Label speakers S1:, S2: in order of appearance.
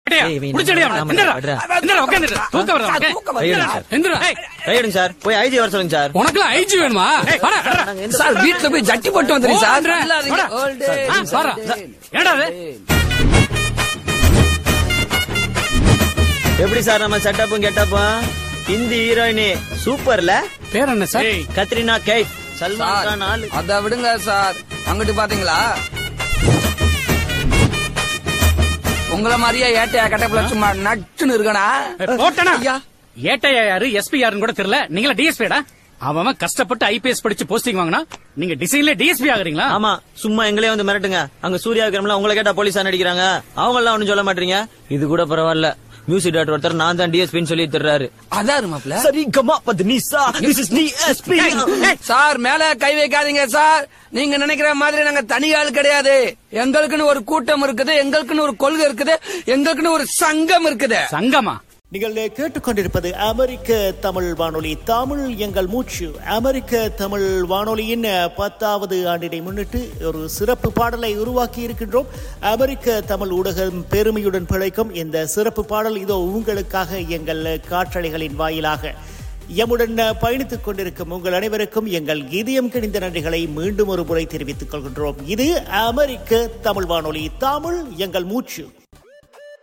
S1: ஏய், இவன் ஆமா, அடுறா.
S2: தூக்கம் வருதா
S3: சார்,
S2: உனக்கு?
S3: தூக்கம்
S2: எந்திரா.
S3: வருது.
S2: எந்திரா.
S1: கையெடுங்க சார் போய் ஐஜி வர சொல்லுங்க சார்
S2: உனக்கெல்லாம் ஐஜி வேணுமா வாடா, வாடா.
S1: நாங்க எந்த-
S3: சார் வீட்டுல போய் ஜட்டி போட்டு வந்துடுங்க சார்
S2: ஓ, வந்துடுறேன். வாடா. ஆ, வாடா. என்னடா இது?
S1: எப்படி சார் நம்ம செட்டப்பும் கெட்டப்பும் ஹிந்தி ஹீரோயினி சூப்பர்ல
S2: பேர் என்ன சார்
S1: கத்ரினா கைஃப் சல்மான் கான் ஆளு
S3: அத விடுங்க சார் அங்கிட்டு பாத்தீங்களா உங்கள மாதிரியே ஏட்டையா கட்டப்புல சும்மா நட்டுன்னு இருக்கனா
S2: ஏய், போட்டனா
S3: ஐயா.
S2: ஏட்டையா யாரு எஸ்பி யாருன்னு கூட தெரியல நீங்களா டிஎஸ்பிடா அவன் அவன் கஷ்டப்பட்டு ஐபிஎஸ் படிச்சு போஸ்டிங் வாங்கினா நீங்க டிசைன்ல டிஎஸ்பி ஆகுறீங்களா
S1: ஆமா சும்மா எங்களே வந்து மிரட்டுங்க அங்க சூர்யா விக்ரம்ல உங்களை கேட்டா போலீஸா நடிக்கிறாங்க அவங்க எல்லாம் ஒண்ணும் சொல்ல மாட்டீங்க இது கூட பரவாயில்ல மியூசிக் டைரக்டர் ஒருத்தர் நான் தான் டிஎஸ்பின்னு சொல்லி தர்றாரு
S3: அதான் இருமாப்ல
S1: சரி கமா பத் நிசா திஸ் இஸ் டிஎஸ்பி
S3: சார் மேல கை வைக்காதீங்க சார் நீங்க நினைக்கிற மாதிரி நாங்க தனி ஆள் கிடையாது எங்களுக்குன்னு ஒரு கூட்டம் இருக்குது எங்களுக்குன்னு ஒரு கொள்கை இருக்குது எங்களுக்குன்னு ஒரு சங்கம் இருக்குது
S2: சங்கமா
S4: நீங்கள் கேட்டுக்கொண்டிருப்பது அமெரிக்க தமிழ் வானொலி தமிழ் எங்கள் மூச்சு அமெரிக்க தமிழ் வானொலியின் பத்தாவது ஆண்டினை முன்னிட்டு ஒரு சிறப்பு பாடலை உருவாக்கி இருக்கின்றோம் அமெரிக்க தமிழ் ஊடகம் பெருமையுடன் பிழைக்கும் இந்த சிறப்பு பாடல் இதோ உங்களுக்காக எங்கள் காற்றலைகளின் வாயிலாக எம்முடன் பயணித்துக் கொண்டிருக்கும் உங்கள் அனைவருக்கும் எங்கள் இதயம் கிணிந்த நன்றிகளை மீண்டும் ஒரு முறை தெரிவித்துக் கொள்கின்றோம் இது அமெரிக்க தமிழ் வானொலி தமிழ் எங்கள் மூச்சு